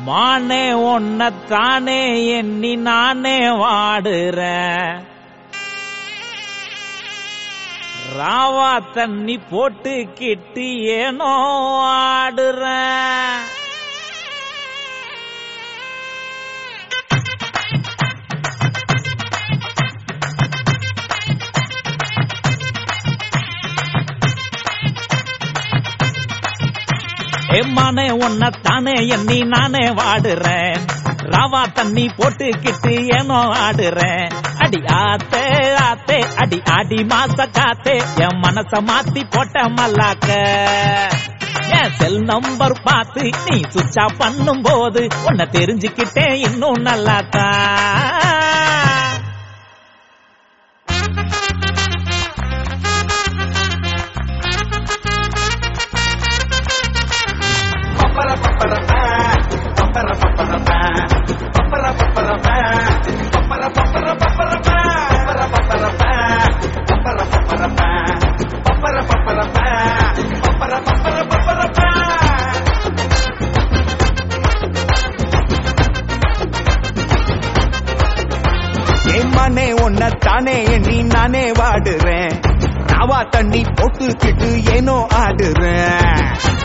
மானே ஒன்னத்தானே எண்ணி நானே வாடுறேன் ராவா தண்ணி போட்டு கிட்டு ஏனோ ஆடுறேன் ஏமானே உன்னத்தானே எண்ணி நானே வாடுறேன் ராவா தண்ணி போட்டுக்கிட்டு ஏனோ ஆடுறேன் அடி ஆத்தே ஆத்தே அடி அடி மாச காத்தே என் மனச மாத்தி போட்ட மல்லாக்க என் செல் நம்பர் பார்த்து நீ சுவிட்ச் ஆஃப் பண்ணும் போது உன்னை தெரிஞ்சுக்கிட்டே இன்னும் நல்லாக்கா ஏமானே தானே எண்ணி நானே வாடுறேன் ராவா தண்ணி போட்டுக்கிட்டு ஏனோ ஆடுறேன்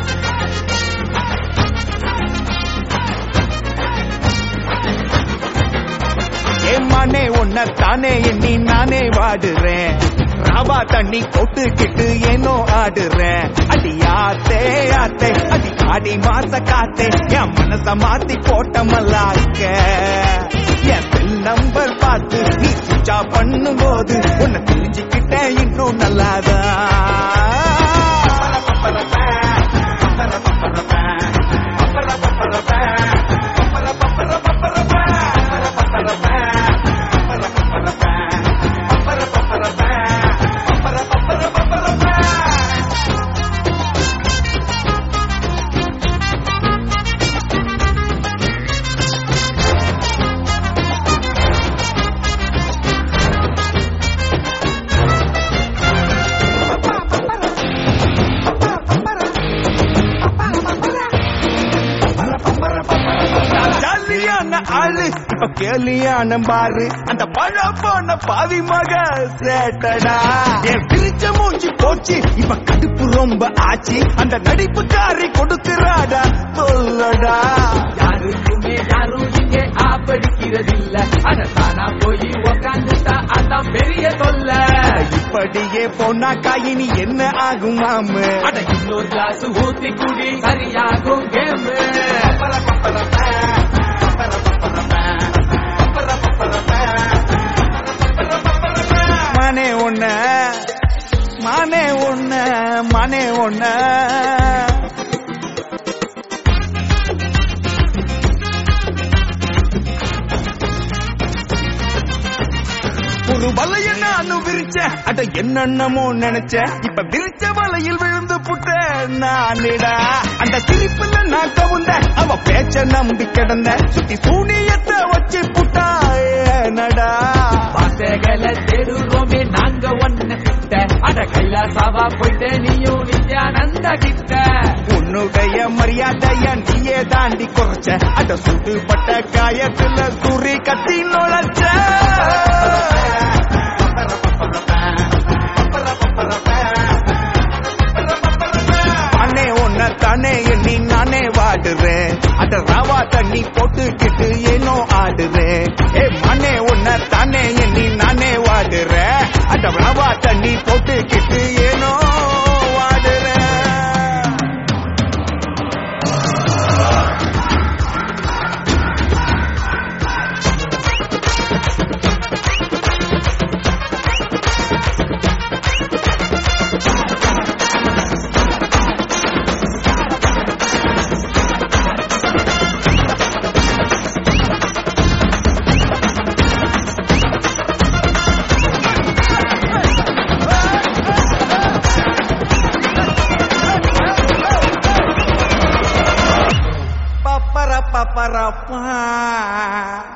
ஏமானே தானே எண்ணி நானே வாடுறேன் ராவா தண்ணி போட்டுக்கிட்டு ஏனோ ஆடுறேன் அடி ஆத்தே ஆத்தே அடி ஆடி மாச காத்தே என் மனச மாத்தி போட்ட மல்லாக்க என் செல் நம்பர் பார்த்து நீ சுவிட்சா பண்ணும் போது உன்னை தெரிஞ்சுக்கிட்டேன் இன்னும் நல்லாதா நான் ஜாலியான ஆளு இப்ப கேலியான பாரு அந்த பழ போன பாவி மக சேட்டடா என் பிரிச்ச மூஞ்சி போச்சு இப்ப கடுப்பு ரொம்ப ஆச்சு அந்த நடிப்புக்காரி கொடுக்கிறாடா சொல்லடா யாருக்குமே யாரும் இங்கே ஆப்படிக்கிறதில்ல அட தானா போய் உக்காந்துட்டா அதான் பெரிய தொல்ல இப்படியே போனா காயினி என்ன ஆகும் மாமு அட இன்னொரு கிளாஸ் ஊத்தி குடி சரியாகும் கேம் மானே ஒண்ண மானே ஒண்ண மானே ஒண்ண ஒரு வலைய நானும் விரிச்சேன் அட என்னென்னமோ நினைச்சேன் இப்ப விரிச்ச வலையில் விழுந்து புட்டேன் நானிடா அந்த சிரிப்புல நான் கவுந்த அவ பேச்ச நம்பி கிடந்த சுத்தி சூனியத்தை வச்சு புட்டா ஏனடா வார்த்தைகளை தேடுறோமே நாங்க ஒன்ன கிட்ட அட கைலாசாவா போயிட்டு நீயும் நித்யானந்த கிட்ட உன்னுடைய மரியாதைய நீயே தாண்டி குறைச்ச அட சுட்டுப்பட்ட காயத்துல குறி கத்தி நுழைச்ச அண்ணே உன்னை தானே எண்ணி நானே வாடுறேன் அட ராவா தண்ணி போட்டுக்கிட்டு ஏனோ ஆடுறேன் ஏ மண்ணே உன்னை தானே எண்ணி நானே வாடுறேன் அட ராவா தண்ணி போட்டுக்கிட்டு ஏனோ வாடுறேன் பப்பர பப்பரப்பா